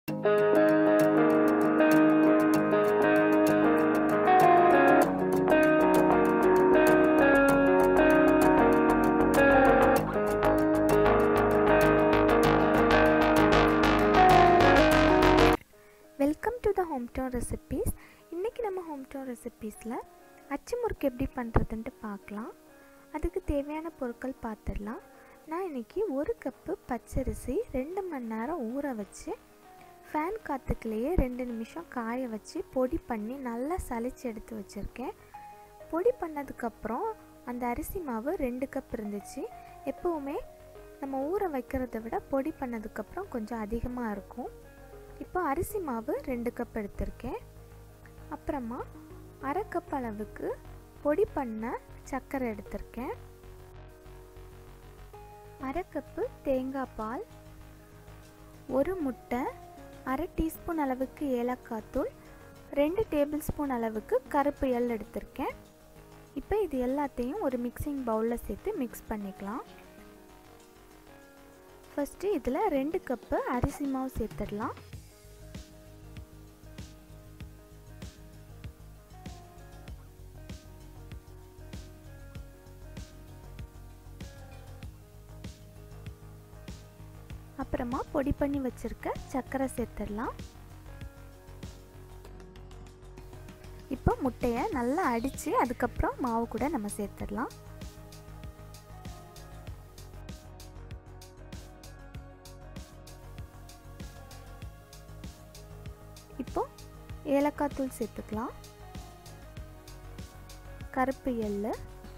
welcome to the home town recipes இன்றைக்கி நம்ம home town ரெசிபீஸில் அச்சு முறுக்கு எப்படி பண்ணுறதுன்ட்டு பார்க்கலாம் அதுக்கு தேவையான பொருட்கள் பார்த்துடலாம் நான் இன்றைக்கி ஒரு கப்பு பச்சரிசி ரெண்டு மணி நேரம் ஊற வச்சு ஃபேன் காற்றுக்குள்ளேயே ரெண்டு நிமிஷம் காய வச்சு பொடி பண்ணி நல்லா சலிச்சு எடுத்து வச்சுருக்கேன் பொடி பண்ணதுக்கப்புறம் அந்த அரிசி மாவு ரெண்டு கப் இருந்துச்சு எப்போவுமே நம்ம ஊற வைக்கிறத விட பொடி பண்ணதுக்கப்புறம் கொஞ்சம் அதிகமாக இருக்கும் இப்போ அரிசி மாவு ரெண்டு கப் எடுத்திருக்கேன் அப்புறமா அரை கப் அளவுக்கு பொடி பண்ண சர்க்கரை எடுத்திருக்கேன் அரை கப்பு தேங்காய் பால் ஒரு முட்டை அரை டீஸ்பூன் அளவுக்கு ஏலக்காய் தூள் ரெண்டு டேபிள் ஸ்பூன் அளவுக்கு கருப்பு எள் எடுத்திருக்கேன் இப்போ இது எல்லாத்தையும் ஒரு மிக்சிங் பவுலில் சேர்த்து மிக்ஸ் பண்ணிக்கலாம் ஃபஸ்ட்டு இதில் ரெண்டு கப்பு அரிசி மாவு சேர்த்துடலாம் அப்புறமா பொடி பண்ணி வச்சுருக்க சர்க்கரை சேர்த்துடலாம் இப்போ முட்டையை நல்லா அடித்து அதுக்கப்புறம் மாவு கூட நம்ம சேர்த்துடலாம் இப்போ ஏலக்காய் தூள் சேர்த்துக்கலாம் கருப்பு எள்ளு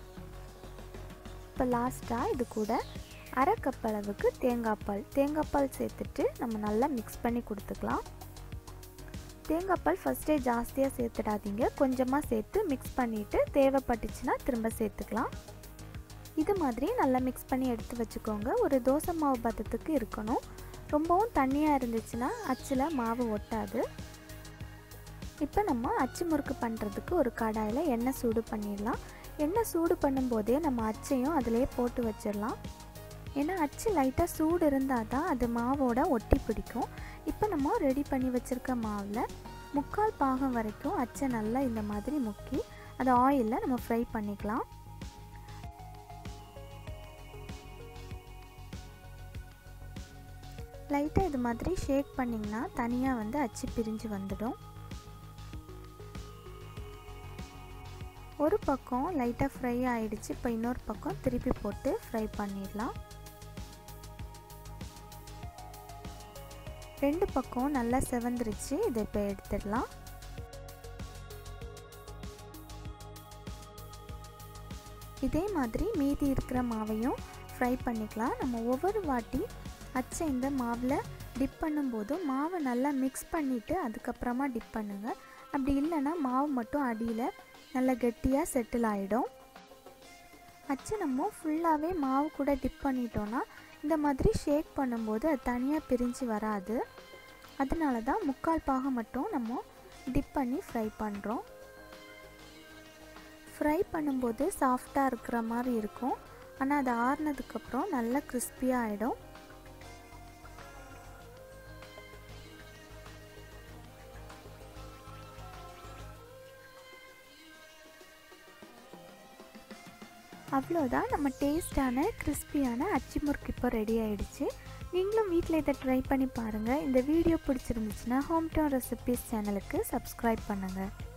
இப்போ லாஸ்ட்டாக இது கூட அரை கப் அளவுக்கு தேங்காய் பால் தேங்காய் பால் சேர்த்துட்டு நம்ம நல்லா மிக்ஸ் பண்ணி கொடுத்துக்கலாம் தேங்காய் பால் ஃபஸ்ட்டே ஜாஸ்தியாக சேர்த்துடாதீங்க கொஞ்சமாக சேர்த்து மிக்ஸ் பண்ணிவிட்டு தேவைப்பட்டுச்சுன்னா திரும்ப சேர்த்துக்கலாம் இது மாதிரி நல்லா மிக்ஸ் பண்ணி எடுத்து வச்சுக்கோங்க ஒரு தோசை மாவு பதத்துக்கு இருக்கணும் ரொம்பவும் தண்ணியாக இருந்துச்சுன்னா அச்சில் மாவு ஒட்டாது இப்போ நம்ம அச்சு முறுக்கு பண்ணுறதுக்கு ஒரு கடாயில் எண்ணெய் சூடு பண்ணிடலாம் எண்ணெய் சூடு பண்ணும்போதே நம்ம அச்சையும் அதிலே போட்டு வச்சிடலாம் ஏன்னா அச்சு லைட்டாக சூடு இருந்தால் தான் அது மாவோட ஒட்டி பிடிக்கும் இப்போ நம்ம ரெடி பண்ணி வச்சுருக்க மாவில் முக்கால் பாகம் வரைக்கும் அச்சை நல்லா இந்த மாதிரி முக்கி அதை ஆயிலில் நம்ம ஃப்ரை பண்ணிக்கலாம் லைட்டாக இது மாதிரி ஷேக் பண்ணிங்கன்னா தனியாக வந்து அச்சு பிரிஞ்சு வந்துடும் ஒரு பக்கம் லைட்டாக ஃப்ரை ஆகிடுச்சு இப்போ இன்னொரு பக்கம் திருப்பி போட்டு ஃப்ரை பண்ணிடலாம் ரெண்டு பக்கம் நல்லா செவந்துருச்சு இதை இப்போ எடுத்துடலாம் இதே மாதிரி மீதி இருக்கிற மாவையும் ஃப்ரை பண்ணிக்கலாம் நம்ம ஒவ்வொரு வாட்டி அச்சை இந்த மாவில் டிப் பண்ணும்போதும் மாவை நல்லா மிக்ஸ் பண்ணிவிட்டு அதுக்கப்புறமா டிப் பண்ணுங்கள் அப்படி இல்லைன்னா மாவு மட்டும் அடியில் நல்லா கெட்டியாக செட்டில் ஆகிடும் அச்சு நம்ம ஃபுல்லாகவே மாவு கூட டிப் பண்ணிட்டோன்னா இந்த மாதிரி ஷேக் பண்ணும்போது அது தனியாக பிரிஞ்சு வராது அதனால தான் முக்கால் பாகம் மட்டும் நம்ம டிப் பண்ணி ஃப்ரை பண்ணுறோம் ஃப்ரை பண்ணும்போது சாஃப்டாக இருக்கிற மாதிரி இருக்கும் ஆனால் அது ஆறுனதுக்கப்புறம் நல்லா கிறிஸ்பியாக ஆகிடும் அவ்வளோதான் நம்ம டேஸ்டான கிறிஸ்பியான அச்சி முறுக்கு இப்போ ரெடி ஆகிடுச்சு நீங்களும் வீட்டில் இதை ட்ரை பண்ணி பாருங்கள் இந்த வீடியோ பிடிச்சிருந்துச்சுன்னா ஹோம் டவுன் ரெசிபீஸ் சேனலுக்கு சப்ஸ்கிரைப் பண்ணுங்கள்